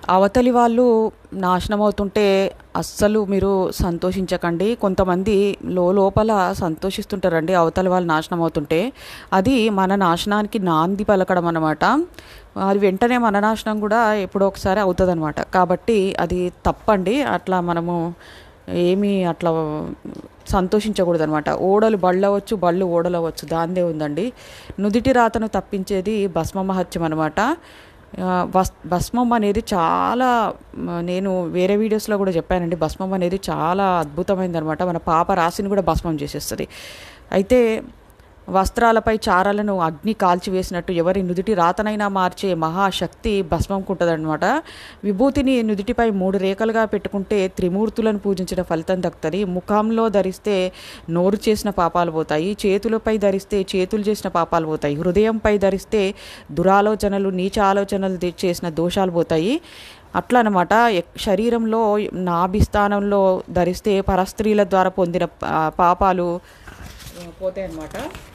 అవతలి వాళ్ళు నాశనం అవుతుంటే అస్సలు మీరు సంతోషించకండి కొంతమంది లో లోపల సంతోషిస్తుంటారండి అవతలి వాళ్ళు నాశనం అవుతుంటే అది మన నాశనానికి నాంది పలకడం అనమాట అది వెంటనే మన నాశనం కూడా ఎప్పుడో ఒకసారి అవుతుంది అనమాట కాబట్టి అది తప్పండి అట్లా మనము ఏమీ అట్లా సంతోషించకూడదు అనమాట ఓడలు బళ్ళవచ్చు బళ్ళు ఓడలవచ్చు దాందే ఉందండి నుదిటి రాతను తప్పించేది భస్మ మహత్యం అనమాట ఆ, భస్ భస్మం అనేది చాలా మ, నేను వేరే వీడియోస్లో కూడా చెప్పానండి భస్మం అనేది చాలా అద్భుతమైంది అనమాట మన పాప రాశిని కూడా భస్మం చేసేస్తుంది అయితే వస్త్రాలపై చారాలను అగ్ని కాల్చివేసినట్టు ఎవరి నుదుటి రాతనైనా మార్చే మహాశక్తి భస్మంకుంటుందన్నమాట విభూతిని నుదుటిపై మూడు రేఖలుగా పెట్టుకుంటే త్రిమూర్తులను పూజించిన ఫలితం దక్కుతుంది ముఖంలో ధరిస్తే నోరు చేసిన పాపాలు పోతాయి చేతులపై ధరిస్తే చేతులు చేసిన పాపాలు పోతాయి హృదయంపై ధరిస్తే దురాలోచనలు నీచ ఆలోచనలు ది- చేసిన దోషాలు పోతాయి అట్లా అనమాట ఎక్- శరీరంలో నాభిస్థానంలో ధరిస్తే పరస్త్రీల ద్వారా పొందిన పా- పాపాలు పోతాయి అన్నమాట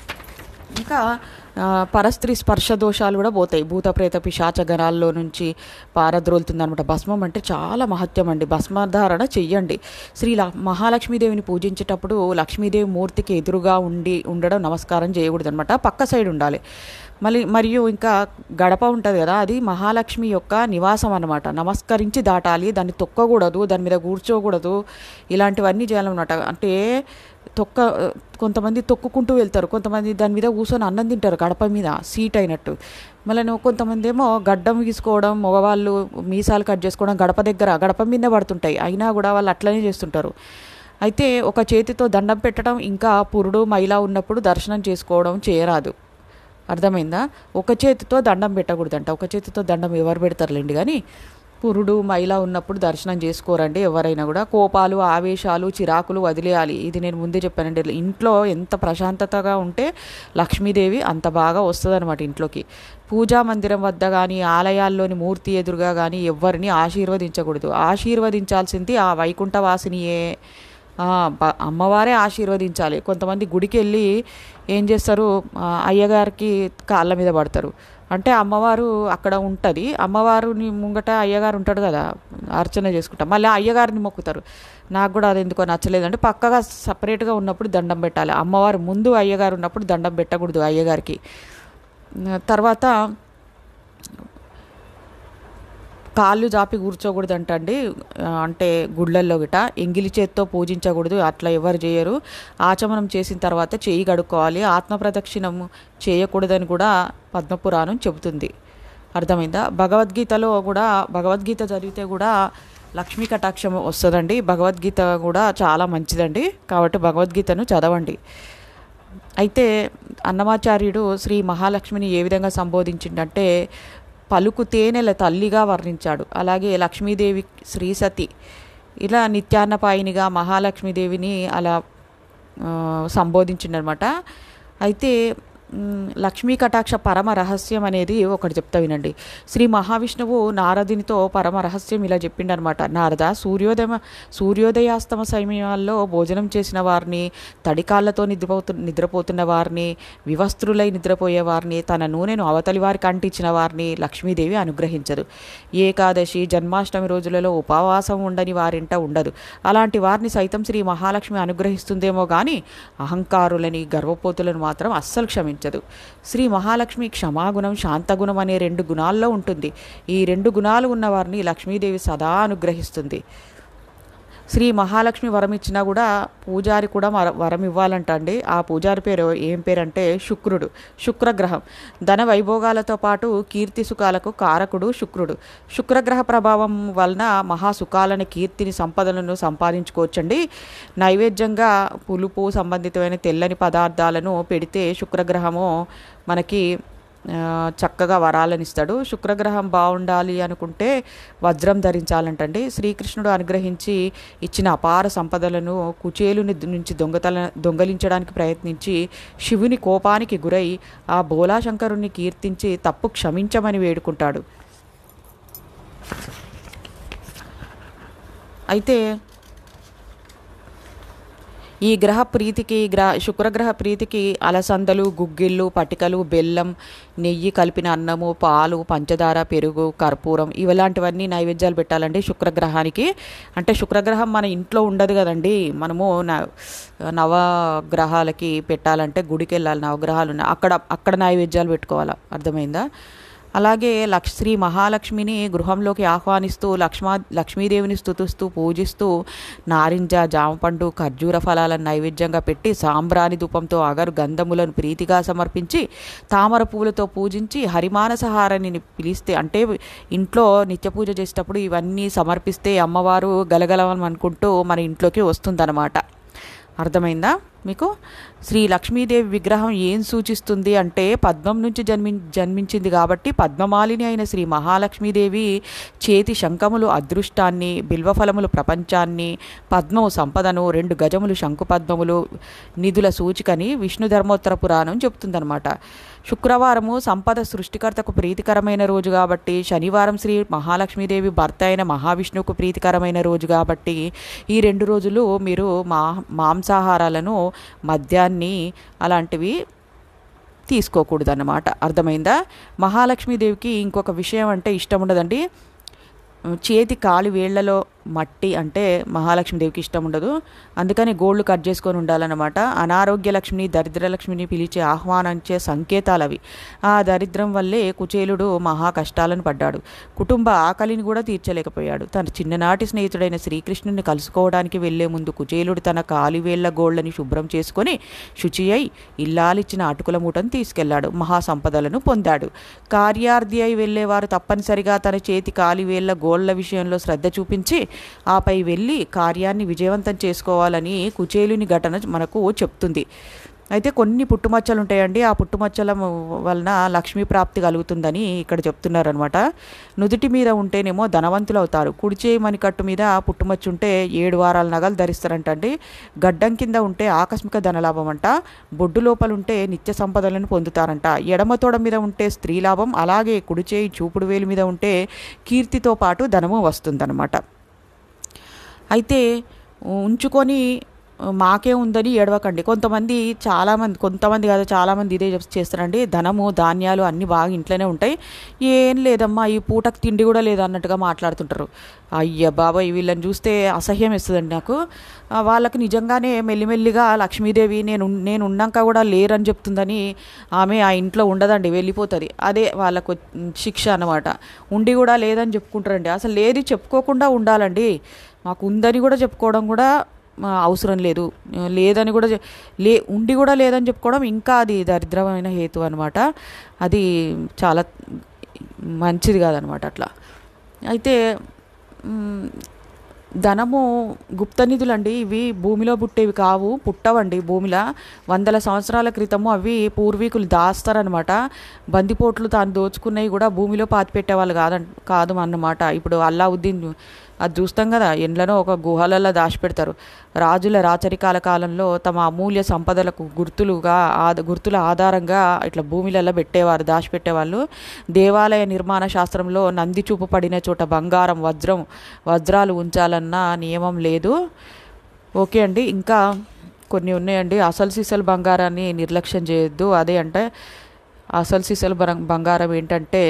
ఇంకా ఆ, పరస్త్రీ స్పర్శ దోషాలు కూడా పోతాయి భూత ప్రేత పిశాచ గణాల్లో నుంచి పారద్రోలుతుంది అనమాట భస్మం అంటే చాలా మహత్యం అండి భస్మధారణ చెయ్యండి శ్రీ ల- మహాలక్ష్మీదేవిని పూజించేటప్పుడు లక్ష్మీదేవి మూర్తికి ఎదురుగా ఉండి ఉండడం నమస్కారం చేయకూడదు అనమాట పక్క సైడ్ ఉండాలి మళ్ళీ మరియు ఇంకా గడప ఉంటుంది కదా అది మహాలక్ష్మి యొక్క నివాసం అనమాట నమస్కరించి దాటాలి దాన్ని తొక్కకూడదు దాని మీద కూర్చోకూడదు ఇలాంటివన్నీ చేయాలన్నమాట అంటే తొక్క కొంతమంది తొక్కుకుంటూ వెళ్తారు కొంతమంది దాని మీద కూర్చొని అన్నం తింటారు గడప మీద సీట్ అయినట్టు మళ్ళీ కొంతమంది ఏమో గడ్డం గీసుకోవడం మగవాళ్ళు మీసాలు కట్ చేసుకోవడం గడప దగ్గర గడప మీదనే పడుతుంటాయి అయినా కూడా వాళ్ళు అట్లనే చేస్తుంటారు అయితే ఒక చేతితో దండం పెట్టడం ఇంకా పురుడు మైలా ఉన్నప్పుడు దర్శనం చేసుకోవడం చేయరాదు అర్థమైందా ఒక చేతితో దండం పెట్టకూడదంట ఒక చేతితో దండం ఎవరు పెడతారులేండి కానీ పురుడు మైల ఉన్నప్పుడు దర్శనం చేసుకోరండి ఎవరైనా కూడా కోపాలు ఆవేశాలు చిరాకులు వదిలేయాలి ఇది నేను ముందే చెప్పానండి ఇంట్లో ఎంత ప్రశాంతతగా ఉంటే లక్ష్మీదేవి అంత బాగా వస్తుందన్నమాట ఇంట్లోకి పూజా మందిరం వద్ద కానీ ఆలయాల్లోని మూర్తి ఎదురుగా కానీ ఎవరిని ఆశీర్వదించకూడదు ఆశీర్వదించాల్సింది ఆ వైకుంఠవాసినియే ఆ, బ- అమ్మవారే ఆశీర్వదించాలి కొంతమంది గుడికి వెళ్ళి ఏం చేస్తారు ఆ, అయ్యగారికి కాళ్ళ మీద పడతారు అంటే అమ్మవారు అక్కడ ఉంటుంది అమ్మవారిని ముంగట అయ్యగారు ఉంటాడు కదా అర్చన చేసుకుంటాం మళ్ళీ అయ్యగారిని మొక్కుతారు నాకు కూడా అది ఎందుకో నచ్చలేదు అంటే పక్కగా సపరేట్గా ఉన్నప్పుడు దండం పెట్టాలి అమ్మవారు ముందు అయ్యగారు ఉన్నప్పుడు దండం పెట్టకూడదు అయ్యగారికి తర్వాత కాళ్ళు జాపి కూర్చోకూడదు అంటండి ఆ, అంటే గుళ్ళల్లో గిట ఎంగిలి చేత్తో పూజించకూడదు అట్లా ఎవరు చేయరు ఆచమనం చేసిన తర్వాత చేయి కడుక్కోవాలి ఆత్మ ప్రదక్షిణము చేయకూడదని కూడా పద్మపురాణం చెబుతుంది అర్థమైందా భగవద్గీతలో కూడా భగవద్గీత చదివితే కూడా లక్ష్మీ కటాక్షం వస్తుందండి భగవద్గీత కూడా చాలా మంచిదండి కాబట్టి భగవద్గీతను చదవండి అయితే అన్నమాచార్యుడు శ్రీ మహాలక్ష్మిని ఏ విధంగా సంబోధించిండంటే పలుకు తేనెల తల్లిగా వర్ణించాడు అలాగే లక్ష్మీదేవి శ్రీసతి ఇలా నిత్యాన్నపాయినిగా మహాలక్ష్మీదేవిని అలా ఆ, సంబోధించిండనమాట అయితే మ్, లక్ష్మీ కటాక్ష పరమ రహస్యం అనేది ఒకటి చెప్తా వినండి శ్రీ మహావిష్ణువు నారదునితో పరమ రహస్యం ఇలా చెప్పిండనమాట నారద సూర్యోదయ సూర్యోదయాస్తమ సమయాల్లో భోజనం చేసిన వారిని తడికాళ్ళతో నిద్రపోతు నిద్రపోతున్న వారిని వివస్త్రులై నిద్రపోయే వారిని తన నూనెను అవతలి వారికి అంటించిన వారిని లక్ష్మీదేవి అనుగ్రహించదు ఏకాదశి జన్మాష్టమి రోజులలో ఉపవాసం ఉండని వారింట ఉండదు అలాంటి వారిని సైతం శ్రీ మహాలక్ష్మి అనుగ్రహిస్తుందేమో కానీ అహంకారులని గర్వపోతులను మాత్రం అస్సలు క్షమించదు శ్రీ మహాలక్ష్మి క్షమాగుణం శాంతగుణం అనే రెండు గుణాల్లో ఉంటుంది ఈ రెండు గుణాలు ఉన్న వారిని లక్ష్మీదేవి సదా అనుగ్రహిస్తుంది శ్రీ మహాలక్ష్మి వరం ఇచ్చినా కూడా పూజారి కూడా వర వరం ఇవ్వాలంట అండి ఆ పూజారి పేరు ఏం పేరంటే శుక్రుడు శుక్రగ్రహం ధన వైభోగాలతో పాటు కీర్తి సుఖాలకు కారకుడు శుక్రుడు శుక్రగ్రహ ప్రభావం వలన మహాసుఖాలని కీర్తిని సంపదలను సంపాదించుకోవచ్చండి నైవేద్యంగా పులుపు సంబంధితమైన తెల్లని పదార్థాలను పెడితే శుక్రగ్రహము మనకి ఆ, చక్కగా వరాలను ఇస్తాడు శుక్రగ్రహం బాగుండాలి అనుకుంటే వజ్రం ధరించాలంటండి శ్రీకృష్ణుడు అనుగ్రహించి ఇచ్చిన అపార సంపదలను కుచేలుని నుంచి దొంగతల దొంగలించడానికి ప్రయత్నించి శివుని కోపానికి గురై ఆ బోలాశంకరుణ్ణి కీర్తించి తప్పు క్షమించమని వేడుకుంటాడు అయితే ఈ గ్రహ ప్రీతికి గ్రహ శుక్రగ్రహ ప్రీతికి అలసందలు గుగ్గిళ్ళు పటికలు బెల్లం నెయ్యి కలిపిన అన్నము పాలు పంచదార పెరుగు కర్పూరం ఇలాంటివన్నీ నైవేద్యాలు పెట్టాలండి శుక్రగ్రహానికి అంటే శుక్రగ్రహం మన ఇంట్లో ఉండదు కదండి మనము న నవగ్రహాలకి పెట్టాలంటే గుడికి వెళ్ళాలి నవగ్రహాలు ఉన్నాయి అక్కడ అక్కడ నైవేద్యాలు పెట్టుకోవాలి అర్థమైందా అలాగే లక్ష్ శ్రీ మహాలక్ష్మిని గృహంలోకి ఆహ్వానిస్తూ లక్ష్మా లక్ష్మీదేవిని స్తుతిస్తూ పూజిస్తూ నారింజ జామపండు ఖర్జూర ఫలాలను నైవేద్యంగా పెట్టి సాంబ్రాణి ధూపంతో అగరు గంధములను ప్రీతిగా సమర్పించి తామర పువ్వులతో పూజించి హరిమానసహారాన్ని పిలిస్తే అంటే ఇంట్లో నిత్య పూజ చేసేటప్పుడు ఇవన్నీ సమర్పిస్తే అమ్మవారు గలగలమని అనుకుంటూ మన ఇంట్లోకి వస్తుందన్నమాట అర్థమైందా మీకు శ్రీ లక్ష్మీదేవి విగ్రహం ఏం సూచిస్తుంది అంటే పద్మం నుంచి జన్మి జన్మించింది కాబట్టి పద్మమాలిని అయిన శ్రీ మహాలక్ష్మీదేవి చేతి శంఖములు అదృష్టాన్ని బిల్వఫలములు ప్రపంచాన్ని పద్మము సంపదను రెండు గజములు శంకు పద్మములు నిధుల సూచికని విష్ణు ధర్మోత్తర పురాణం చెప్తుందనమాట శుక్రవారము సంపద సృష్టికర్తకు ప్రీతికరమైన రోజు కాబట్టి శనివారం శ్రీ మహాలక్ష్మీదేవి భర్త అయిన మహావిష్ణువుకు ప్రీతికరమైన రోజు కాబట్టి ఈ రెండు రోజులు మీరు మా మాంసాహారాలను మద్యాన్ని అలాంటివి తీసుకోకూడదన్నమాట అర్థమైందా మహాలక్ష్మీదేవికి ఇంకొక విషయం అంటే ఇష్టం ఉండదండి చేతి కాలి వేళ్లలో మట్టి అంటే మహాలక్ష్మీదేవికి ఇష్టం ఉండదు అందుకని గోళ్ళు కట్ చేసుకొని ఉండాలన్నమాట అనారోగ్య లక్ష్మిని దరిద్ర లక్ష్మిని పిలిచి ఆహ్వానించే సంకేతాలు అవి ఆ దరిద్రం వల్లే కుచేలుడు మహా కష్టాలను పడ్డాడు కుటుంబ ఆకలిని కూడా తీర్చలేకపోయాడు తన చిన్ననాటి స్నేహితుడైన శ్రీకృష్ణుని కలుసుకోవడానికి వెళ్లే ముందు కుచేలుడు తన కాలివేళ్ల గోళ్ళని శుభ్రం చేసుకొని శుచి అయి ఇల్లాలిచ్చిన అటుకుల మూటను తీసుకెళ్లాడు మహాసంపదలను పొందాడు కార్యార్థి అయి వెళ్ళేవారు తప్పనిసరిగా తన చేతి కాలివేళ్ల గోళ్ల విషయంలో శ్రద్ధ చూపించి ఆపై వెళ్ళి కార్యాన్ని విజయవంతం చేసుకోవాలని కుచేలుని ఘటన మనకు చెప్తుంది అయితే కొన్ని పుట్టుమచ్చలు ఉంటాయండి ఆ పుట్టుమచ్చల వలన లక్ష్మీ ప్రాప్తి కలుగుతుందని ఇక్కడ చెప్తున్నారనమాట నుదుటి మీద ఉంటేనేమో ధనవంతులు అవుతారు కుడి చేయి మణికట్టు మీద పుట్టుమచ్చ ఉంటే ఏడు వారాల నగలు ధరిస్తారంట అండి గడ్డం కింద ఉంటే ఆకస్మిక ధనలాభం అంట బొడ్డు లోపల ఉంటే నిత్య సంపదలను పొందుతారంట ఎడమ తోడ మీద ఉంటే స్త్రీ లాభం అలాగే కుడి చేయి చూపుడు వేలు మీద ఉంటే కీర్తితో పాటు ధనము వస్తుందన్నమాట అయితే ఉంచుకొని మాకే ఉందని ఏడవకండి కొంతమంది చాలామంది కొంతమంది కాదు చాలామంది ఇదే చెప్- చేస్తారండి ధనము ధాన్యాలు అన్నీ బాగా ఇంట్లోనే ఉంటాయి ఏం లేదమ్మా ఈ పూటకు తిండి కూడా లేదు అన్నట్టుగా మాట్లాడుతుంటారు అయ్య బాబాయ్ వీళ్ళని చూస్తే అసహ్యం వేస్తుందండి నాకు ఆ, వాళ్ళకి నిజంగానే మెల్లిమెల్లిగా లక్ష్మీదేవి నేను నేను ఉన్నాక కూడా లేరని చెప్తుందని ఆమె ఆ ఇంట్లో ఉండదండి వెళ్ళిపోతుంది అదే వాళ్ళకు శిక్ష అన్నమాట ఉండి కూడా లేదని చెప్పుకుంటారండి అసలు లేది చెప్పుకోకుండా ఉండాలండి మాకు ఉందని కూడా చెప్పుకోవడం కూడా ఆ, అవసరం లేదు ఆ, లేదని కూడా చె- లే ఉండి కూడా లేదని చెప్పుకోవడం ఇంకా అది దరిద్రమైన హేతు అనమాట అది చాలా మంచిది కాదనమాట అట్లా అయితే మ్, ధనము గుప్త నిధులండి ఇవి భూమిలో పుట్టేవి కావు పుట్టవండి భూమిలో వందల సంవత్సరాల క్రితము అవి పూర్వీకులు దాస్తారనమాట బందిపోట్లు తాను దోచుకున్నవి కూడా భూమిలో పాతిపెట్టేవాళ్ళు కాదంట కాదు అన్నమాట ఇప్పుడు అల్లావుద్దీన్ అది చూస్తాం కదా ఎండ్లలో ఒక గుహలలో దాచిపెడతారు రాజుల రాచరికాల కాలంలో తమ అమూల్య సంపదలకు గుర్తులుగా ఆద గుర్తుల ఆధారంగా ఇట్లా భూమిలలో పెట్టేవారు దాచిపెట్టేవాళ్ళు దేవాలయ నిర్మాణ శాస్త్రంలో నంది చూపు పడిన చోట బంగారం వజ్రం వజ్రాలు ఉంచాలన్న నియమం లేదు ఓకే అండి ఇంకా కొన్ని ఉన్నాయండి అసలు సిసలు బంగారాన్ని నిర్లక్ష్యం చేయొద్దు అదే అంటే అసలు సిసలు బరం- బంగారం ఏంటంటే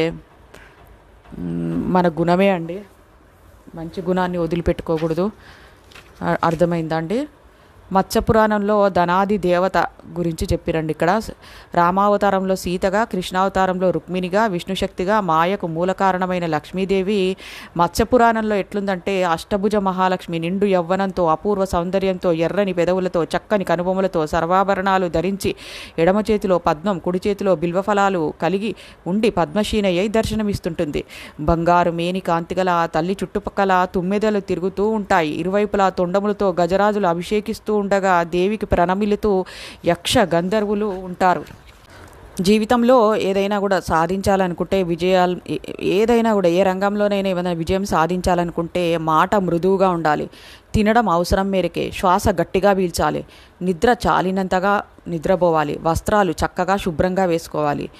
మ్, మన గుణమే అండి మంచి గుణాన్ని వదిలిపెట్టుకోకూడదు అ- అర్థమైందా అండి మత్స్య పురాణంలో ధనాది దేవత గురించి చెప్పిరండి ఇక్కడ రామావతారంలో సీతగా కృష్ణావతారంలో రుక్మిణిగా విష్ణుశక్తిగా మాయకు మూల కారణమైన లక్ష్మీదేవి మత్స్య పురాణంలో ఎట్లుందంటే అష్టభుజ మహాలక్ష్మి నిండు యవ్వనంతో అపూర్వ సౌందర్యంతో ఎర్రని పెదవులతో చక్కని కనుబొమలతో సర్వాభరణాలు ధరించి ఎడమ చేతిలో పద్మం కుడి చేతిలో బిల్వఫలాలు కలిగి ఉండి పద్మశీనయ్యై దర్శనమిస్తుంటుంది బంగారు మేని కాంతిగల ఆ తల్లి చుట్టుపక్కల తుమ్మెదలు తిరుగుతూ ఉంటాయి ఇరువైపులా తొండములతో గజరాజులు అభిషేకిస్తూ ఉండగా దేవికి ప్రణమిలుతూ యక్ష గంధర్వులు ఉంటారు జీవితంలో ఏదైనా కూడా సాధించాలనుకుంటే విజయాలు ఏ- ఏదైనా కూడా ఏ రంగంలోనైనా ఏమైనా విజయం సాధించాలనుకుంటే మాట మృదువుగా ఉండాలి తినడం అవసరం మేరకే శ్వాస గట్టిగా పీల్చాలి నిద్ర చాలినంతగా నిద్రపోవాలి వస్త్రాలు చక్కగా శుభ్రంగా వేసుకోవాలి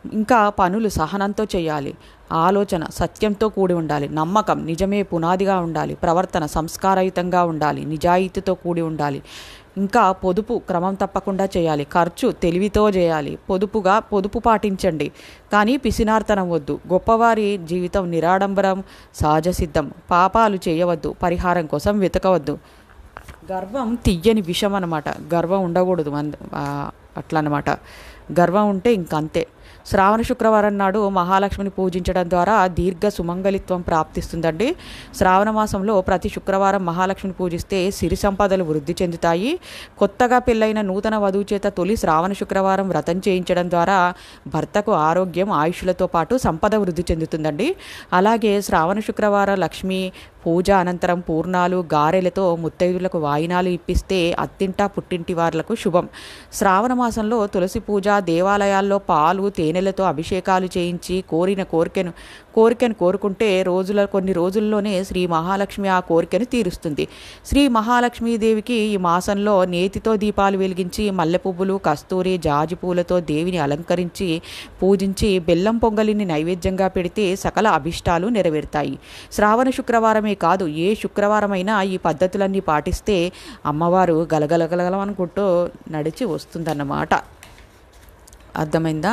ఇంకా పనులు సహనంతో చేయాలి ఆలోచన సత్యంతో కూడి ఉండాలి నమ్మకం నిజమే పునాదిగా ఉండాలి ప్రవర్తన సంస్కారయుతంగా ఉండాలి నిజాయితీతో కూడి ఉండాలి ఇంకా పొదుపు క్రమం తప్పకుండా చేయాలి ఖర్చు తెలివితో చేయాలి పొదుపుగా పొదుపు పాటించండి కానీ పిసినార్తనం వద్దు గొప్పవారి జీవితం నిరాడంబరం సహజ సిద్ధం పాపాలు చేయవద్దు పరిహారం కోసం వెతకవద్దు గర్వం తీయని విషం అనమాట గర్వం ఉండకూడదు మన అట్లా అనమాట గర్వం ఉంటే ఇంకంతే శ్రావణ శుక్రవారం నాడు మహాలక్ష్మిని పూజించడం ద్వారా దీర్ఘ సుమంగళిత్వం ప్రాప్తిస్తుందండి శ్రావణ మాసంలో ప్రతి శుక్రవారం మహాలక్ష్మిని పూజిస్తే సిరి సంపదలు వృద్ధి చెందుతాయి కొత్తగా పెళ్ళైన నూతన వధువు చేత తొలి శ్రావణ శుక్రవారం వ్రతం చేయించడం ద్వారా భర్తకు ఆరోగ్యం ఆయుష్లతో పాటు సంపద వృద్ధి చెందుతుందండి అలాగే శ్రావణ శుక్రవారం లక్ష్మి పూజ అనంతరం పూర్ణాలు గారెలతో ముత్తైదులకు వాయినాలు ఇప్పిస్తే అత్తింట పుట్టింటి వార్లకు శుభం శ్రావణ మాసంలో తులసి పూజ దేవాలయాల్లో పాలు తేనెలతో అభిషేకాలు చేయించి కోరిన కోరికను కోరికను కోరుకుంటే రోజుల కొన్ని రోజుల్లోనే శ్రీ మహాలక్ష్మి ఆ కోరికను తీరుస్తుంది శ్రీ మహాలక్ష్మీదేవికి ఈ మాసంలో నేతితో దీపాలు వెలిగించి మల్లె పువ్వులు కస్తూరి జాజి పూలతో దేవిని అలంకరించి పూజించి బెల్లం పొంగలిని నైవేద్యంగా పెడితే సకల అభిష్టాలు నెరవేరుతాయి శ్రావణ శుక్రవారమే కాదు ఏ శుక్రవారమైనా ఈ పద్ధతులన్నీ పాటిస్తే అమ్మవారు గలగలగలగలం అనుకుంటూ నడిచి వస్తుందన్నమాట అర్థమైందా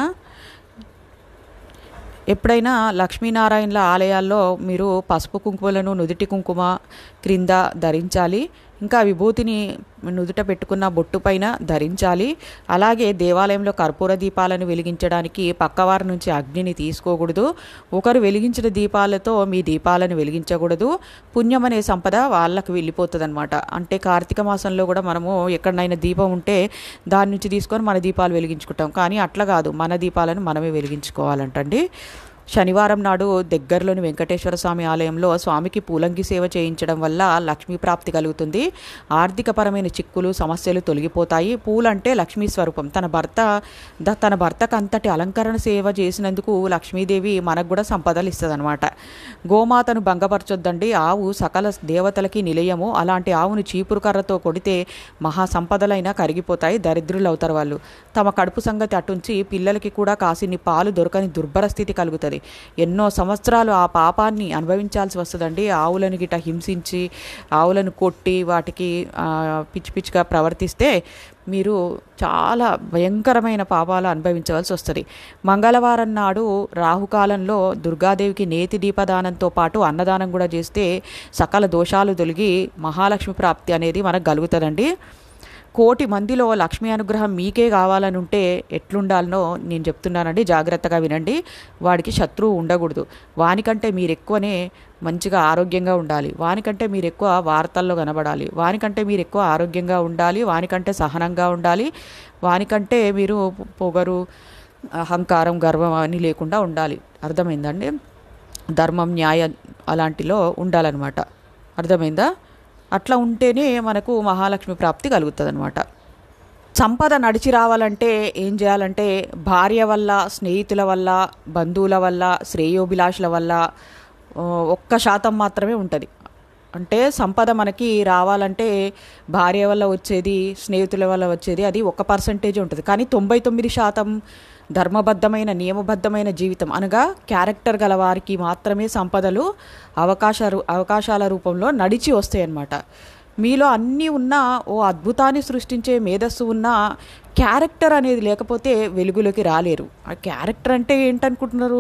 ఎప్పుడైనా లక్ష్మీనారాయణల ఆలయాల్లో మీరు పసుపు కుంకుమలను నుదుటి కుంకుమ క్రింద ధరించాలి ఇంకా విభూతిని నుదుట పెట్టుకున్న బొట్టు పైన ధరించాలి అలాగే దేవాలయంలో కర్పూర దీపాలను వెలిగించడానికి పక్కవారి నుంచి అగ్నిని తీసుకోకూడదు ఒకరు వెలిగించిన దీపాలతో మీ దీపాలను వెలిగించకూడదు పుణ్యం అనే సంపద వాళ్ళకు వెళ్ళిపోతుంది అనమాట అంటే కార్తీక మాసంలో కూడా మనము ఎక్కడైనా దీపం ఉంటే దాని నుంచి తీసుకొని మన దీపాలు వెలిగించుకుంటాం కానీ అట్లా కాదు మన దీపాలను మనమే వెలిగించుకోవాలంటండి శనివారం నాడు దగ్గరలోని వెంకటేశ్వర స్వామి ఆలయంలో స్వామికి పూలంగి సేవ చేయించడం వల్ల లక్ష్మీ ప్రాప్తి కలుగుతుంది ఆర్థికపరమైన చిక్కులు సమస్యలు తొలగిపోతాయి పూలంటే లక్ష్మీ స్వరూపం తన భర్త ద- తన భర్తకు అంతటి అలంకరణ సేవ చేసినందుకు లక్ష్మీదేవి మనకు కూడా సంపదలు ఇస్తుంది గోమాతను భంగపరచొద్దండి ఆవు సకల దేవతలకి నిలయము అలాంటి ఆవును చీపురు కర్రతో కొడితే మహా సంపదలైనా కరిగిపోతాయి దరిద్రులు అవుతారు వాళ్ళు తమ కడుపు సంగతి అటుంచి పిల్లలకి కూడా కాసిన్ని పాలు దొరకని దుర్భర స్థితి కలుగుతుంది ఎన్నో సంవత్సరాలు ఆ పాపాన్ని అనుభవించాల్సి వస్తుందండి ఆవులను గిట హింసించి ఆవులను కొట్టి వాటికి ఆ, పిచ్చి పిచ్చిగా ప్రవర్తిస్తే మీరు చాలా భయంకరమైన పాపాలు అనుభవించవలసి వస్తుంది మంగళవారం నాడు రాహుకాలంలో దుర్గాదేవికి నేతి దీపదానంతో పాటు అన్నదానం కూడా చేస్తే సకల దోషాలు తొలగి మహాలక్ష్మి ప్రాప్తి అనేది మనకు కలుగుతుందండి కోటి మందిలో లక్ష్మీ అనుగ్రహం మీకే కావాలని ఉంటే ఎట్లుండాలనో నేను చెప్తున్నానండి జాగ్రత్తగా వినండి వాడికి శత్రువు ఉండకూడదు వానికంటే మీరు ఎక్కువనే మంచిగా ఆరోగ్యంగా ఉండాలి వానికంటే మీరు ఎక్కువ వార్తల్లో కనబడాలి వానికంటే మీరు ఎక్కువ ఆరోగ్యంగా ఉండాలి వానికంటే సహనంగా ఉండాలి వానికంటే మీరు పొగరు అహంకారం గర్వం అని లేకుండా ఉండాలి అర్థమైందండి ధర్మం న్యాయం అలాంటిలో ఉండాలన్నమాట అర్థమైందా అట్లా ఉంటేనే మనకు మహాలక్ష్మి ప్రాప్తి కలుగుతుంది అనమాట సంపద నడిచి రావాలంటే ఏం చేయాలంటే భార్య వల్ల స్నేహితుల వల్ల బంధువుల వల్ల శ్రేయోభిలాషుల వల్ల ఆ, ఒక్క శాతం మాత్రమే ఉంటుంది అంటే సంపద మనకి రావాలంటే భార్య వల్ల వచ్చేది స్నేహితుల వల్ల వచ్చేది అది ఒక పర్సంటేజ్ ఉంటుంది కానీ తొంభై తొమ్మిది శాతం ధర్మబద్ధమైన నియమబద్ధమైన జీవితం అనగా క్యారెక్టర్ గల వారికి మాత్రమే సంపదలు అవకాశ రూ- అవకాశాల రూపంలో నడిచి వస్తాయి అన్నమాట మీలో అన్నీ ఉన్న ఓ అద్భుతాన్ని సృష్టించే మేధస్సు ఉన్న క్యారెక్టర్ అనేది లేకపోతే వెలుగులోకి రాలేరు ఆ క్యారెక్టర్ అంటే ఏంటనుకుంటున్నారు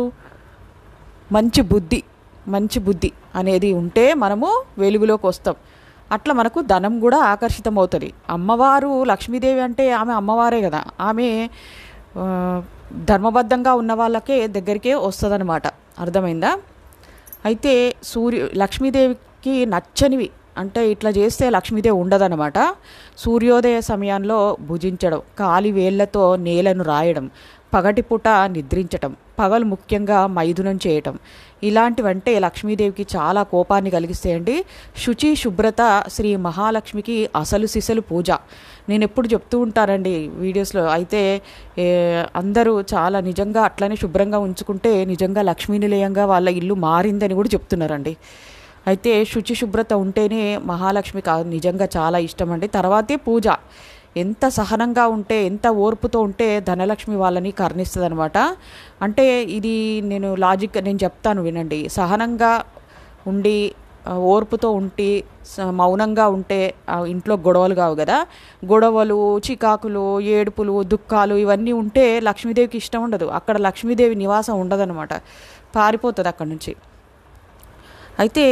మంచి బుద్ధి మంచి బుద్ధి అనేది ఉంటే మనము వెలుగులోకి వస్తాం అట్లా మనకు ధనం కూడా ఆకర్షితం అవుతుంది అమ్మవారు లక్ష్మీదేవి అంటే ఆమె అమ్మవారే కదా ఆమె ఆ, ధర్మబద్ధంగా ఉన్న వాళ్ళకే దగ్గరికే వస్తుందన్నమాట అర్థమైందా అయితే సూర్యు లక్ష్మీదేవికి నచ్చనివి అంటే ఇట్లా చేస్తే లక్ష్మీదేవి ఉండదన్నమాట సూర్యోదయ సమయంలో భుజించడం కాలి వేళ్లతో నేలను రాయడం పగటిపూట నిద్రించటం పగలు ముఖ్యంగా మైథునం చేయటం ఇలాంటివంటే లక్ష్మీదేవికి చాలా కోపాన్ని కలిగిస్తాయండి శుచి శుభ్రత శ్రీ మహాలక్ష్మికి అసలు సిసలు పూజ నేను ఎప్పుడు చెప్తూ ఉంటానండి వీడియోస్లో అయితే ఏ, అందరూ చాలా నిజంగా అట్లనే శుభ్రంగా ఉంచుకుంటే నిజంగా లక్ష్మీ నిలయంగా వాళ్ళ ఇల్లు మారిందని కూడా చెప్తున్నారండి అయితే శుచి శుభ్రత ఉంటేనే మహాలక్ష్మి కా నిజంగా చాలా ఇష్టం అండి తర్వాతే పూజ ఎంత సహనంగా ఉంటే ఎంత ఓర్పుతో ఉంటే ధనలక్ష్మి వాళ్ళని కరుణిస్తుంది అనమాట అంటే ఇది నేను లాజిక్ నేను చెప్తాను వినండి సహనంగా ఉండి ఆ, ఓర్పుతో ఉండి స- మౌనంగా ఉంటే ఆ ఇంట్లో గొడవలు కావు కదా గొడవలు చికాకులు ఏడుపులు దుఃఖాలు ఇవన్నీ ఉంటే లక్ష్మీదేవికి ఇష్టం ఉండదు అక్కడ లక్ష్మీదేవి నివాసం ఉండదన్నమాట పారిపోతుంది అక్కడి నుంచి అయితే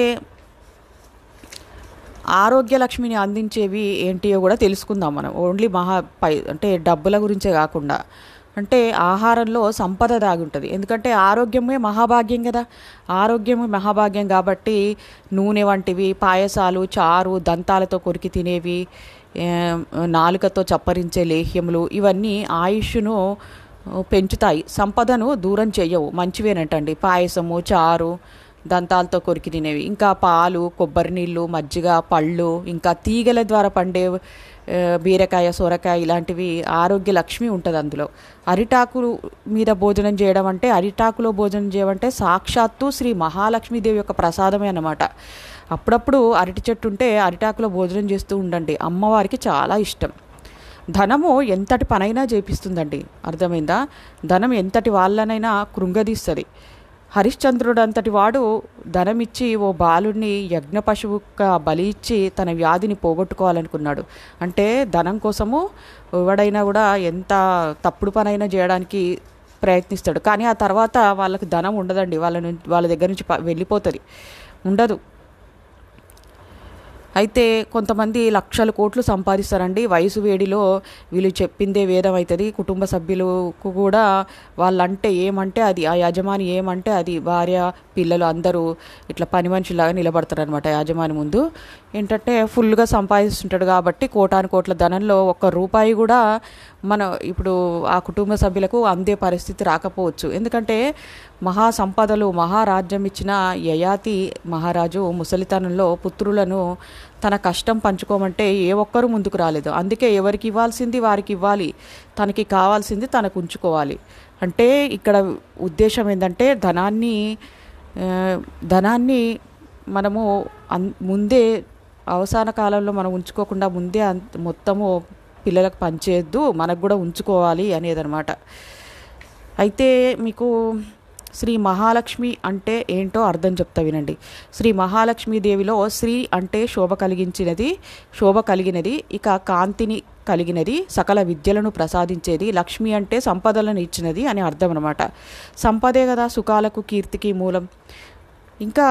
ఆరోగ్య లక్ష్మిని అందించేవి ఏంటియో కూడా తెలుసుకుందాం మనం ఓన్లీ మహా పై అంటే డబ్బుల గురించే కాకుండా అంటే ఆహారంలో సంపద దాగి ఉంటుంది ఎందుకంటే ఆరోగ్యమే మహాభాగ్యం కదా ఆరోగ్యమే మహాభాగ్యం కాబట్టి నూనె వంటివి పాయసాలు చారు దంతాలతో కొరికి తినేవి ఏ, నాలుకతో చప్పరించే లేహ్యములు ఇవన్నీ ఆయుష్ను పెంచుతాయి సంపదను దూరం చెయ్యవు మంచివేనటండి పాయసము చారు దంతాలతో కొరికి తినేవి ఇంకా పాలు కొబ్బరి నీళ్ళు మజ్జిగ పళ్ళు ఇంకా తీగల ద్వారా పండే ఆ, బీరకాయ సొరకాయ ఇలాంటివి ఆరోగ్య లక్ష్మి ఉంటుంది అందులో అరిటాకు మీద భోజనం చేయడం అంటే అరిటాకులో భోజనం చేయడం అంటే సాక్షాత్తు శ్రీ మహాలక్ష్మీదేవి యొక్క ప్రసాదమే అన్నమాట అప్పుడప్పుడు అరటి చెట్టు ఉంటే అరిటాకులో భోజనం చేస్తూ ఉండండి అమ్మవారికి చాలా ఇష్టం ధనము ఎంతటి పనైనా చేపిస్తుందండి అర్థమైందా ధనం ఎంతటి వాళ్ళనైనా కృంగదీస్తుంది హరిశ్చంద్రుడు అంతటి వాడు ధనమిచ్చి ఓ బాలుడిని యజ్ఞ పశువుగా బలి ఇచ్చి తన వ్యాధిని పోగొట్టుకోవాలనుకున్నాడు అంటే ధనం కోసము ఎవడైనా కూడా ఎంత తప్పుడు పనైనా చేయడానికి ప్రయత్నిస్తాడు కానీ ఆ తర్వాత వాళ్ళకి ధనం ఉండదండి వాళ్ళ నుంచి వాళ్ళ దగ్గర నుంచి ప- వెళ్ళిపోతుంది ఉండదు అయితే కొంతమంది లక్షల కోట్లు సంపాదిస్తారండి వయసు వేడిలో వీళ్ళు చెప్పిందే వేదం అవుతుంది కుటుంబ సభ్యులకు కూడా వాళ్ళంటే ఏమంటే అది ఆ యజమాని ఏమంటే అది భార్య పిల్లలు అందరూ ఇట్లా పని మనిషిలాగా నిలబడతారు అనమాట యజమాని ముందు ఏంటంటే ఫుల్గా సంపాదిస్తుంటాడు కాబట్టి కోటాను కోట్ల ధనంలో ఒక్క రూపాయి కూడా మన ఇప్పుడు ఆ కుటుంబ సభ్యులకు అందే పరిస్థితి రాకపోవచ్చు ఎందుకంటే మహా సంపదలు మహారాజ్యం ఇచ్చిన యయాతి మహారాజు ముసలితనంలో పుత్రులను తన కష్టం పంచుకోమంటే ఏ ఒక్కరూ ముందుకు రాలేదు అందుకే ఎవరికి ఇవ్వాల్సింది వారికి ఇవ్వాలి తనకి కావాల్సింది తనకు ఉంచుకోవాలి అంటే ఇక్కడ ఉద్దేశం ఏంటంటే ధనాన్ని ఆ, ధనాన్ని మనము అన్ ముందే అవసాన కాలంలో మనం ఉంచుకోకుండా ముందే అన్- మొత్తము పిల్లలకు పంచేయద్దు మనకు కూడా ఉంచుకోవాలి అనేదన్నమాట అయితే మీకు శ్రీ మహాలక్ష్మి అంటే ఏంటో అర్థం చెప్తా వినండి శ్రీ మహాలక్ష్మీదేవిలో శ్రీ అంటే శోభ కలిగించినది శోభ కలిగినది ఇక కాంతిని కలిగినది సకల విద్యలను ప్రసాదించేది లక్ష్మి అంటే సంపదలను ఇచ్చినది అని అర్థం అనమాట సంపదే కదా సుఖాలకు కీర్తికి మూలం ఇంకా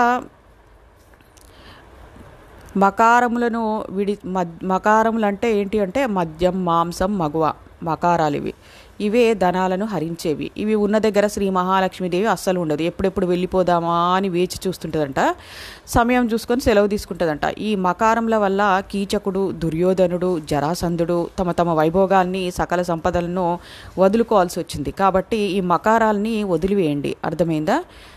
మకారములను విడి మద్ మకారములు అంటే ఏంటి అంటే మద్యం మాంసం మగువ మకారాలు ఇవి ఇవే ధనాలను హరించేవి ఇవి ఉన్న దగ్గర శ్రీ మహాలక్ష్మీదేవి అస్సలు ఉండదు ఎప్పుడెప్పుడు వెళ్ళిపోదామా అని వేచి చూస్తుంటుందంట సమయం చూసుకొని సెలవు తీసుకుంటుందంట ఈ మకారముల వల్ల కీచకుడు దుర్యోధనుడు జరాసంధుడు తమ తమ వైభోగాల్ని సకల సంపదలను వదులుకోవాల్సి వచ్చింది కాబట్టి ఈ మకారాల్ని వదిలివేయండి అర్థమైందా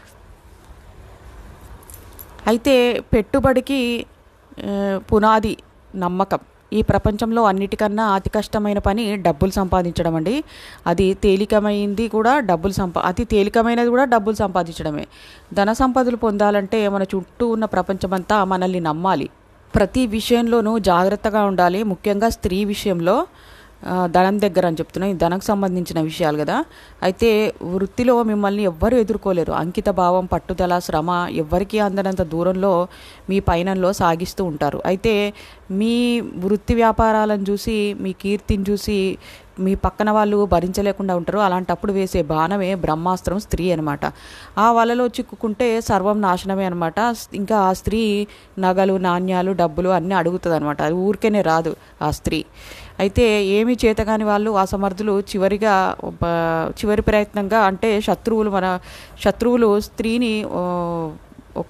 అయితే పెట్టుబడికి ఆ, పునాది నమ్మకం ఈ ప్రపంచంలో అన్నిటికన్నా అతి కష్టమైన పని డబ్బులు సంపాదించడం అండి అది తేలికమైంది కూడా డబ్బులు సంపా అతి తేలికమైనది కూడా డబ్బులు సంపాదించడమే ధన సంపదలు పొందాలంటే మన చుట్టూ ఉన్న ప్రపంచమంతా మనల్ని నమ్మాలి ప్రతి విషయంలోనూ జాగ్రత్తగా ఉండాలి ముఖ్యంగా స్త్రీ విషయంలో ఆ, ధనం దగ్గర అని చెప్తున్నా ఈ ధనకు సంబంధించిన విషయాలు కదా అయితే వృత్తిలో మిమ్మల్ని ఎవ్వరూ ఎదుర్కోలేరు అంకిత భావం పట్టుదల శ్రమ ఎవ్వరికీ అందనంత దూరంలో మీ పయనంలో సాగిస్తూ ఉంటారు అయితే మీ వృత్తి వ్యాపారాలను చూసి మీ కీర్తిని చూసి మీ పక్కన వాళ్ళు భరించలేకుండా ఉంటారు అలాంటప్పుడు వేసే బాణమే బ్రహ్మాస్త్రం స్త్రీ అనమాట ఆ వలలో చిక్కుకుంటే సర్వం నాశనమే అనమాట ఇంకా ఆ స్త్రీ నగలు నాణ్యాలు డబ్బులు అన్నీ అడుగుతుంది అనమాట అది ఊరికేనే రాదు ఆ స్త్రీ అయితే ఏమీ చేతగాని వాళ్ళు అసమర్థులు చివరిగా ఒక చివరి ప్రయత్నంగా అంటే శత్రువులు మన శత్రువులు స్త్రీని ఓ, ఒక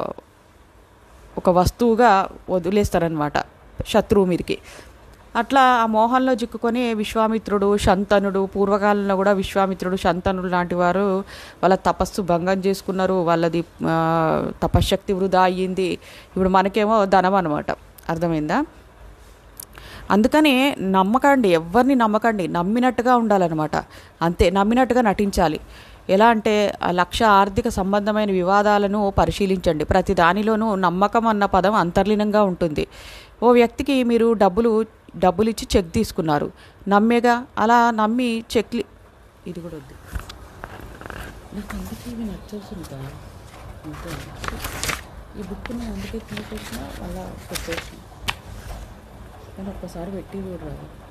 ఒక వస్తువుగా వదిలేస్తారనమాట శత్రువు మీదకి అట్లా ఆ మోహంలో చిక్కుకొని విశ్వామిత్రుడు శంతనుడు పూర్వకాలంలో కూడా విశ్వామిత్రుడు శంతనుడు లాంటి వారు వాళ్ళ తపస్సు భంగం చేసుకున్నారు వాళ్ళది ఆ, తపశ్శక్తి వృధా అయ్యింది ఇప్పుడు మనకేమో ధనం అనమాట అర్థమైందా అందుకనే నమ్మకండి ఎవరిని నమ్మకండి నమ్మినట్టుగా ఉండాలన్నమాట అంతే నమ్మినట్టుగా నటించాలి ఎలా అంటే ఆ లక్ష ఆర్థిక సంబంధమైన వివాదాలను పరిశీలించండి ప్రతి దానిలోనూ నమ్మకం అన్న పదం అంతర్లీనంగా ఉంటుంది ఓ వ్యక్తికి మీరు డబ్బులు డబ్బులు ఇచ్చి చెక్ తీసుకున్నారు నమ్మేగా అలా నమ్మి చెక్లు ఇది కూడా వద్దు నాకు అందుకే ఇవి నచ్చవుతుందా అంతే ఈ బుక్ నేను అందుకే తీసేసిన మళ్ళా పెట్టేసిన కానీ ఒక్కసారి పెట్టి కూడా రాదు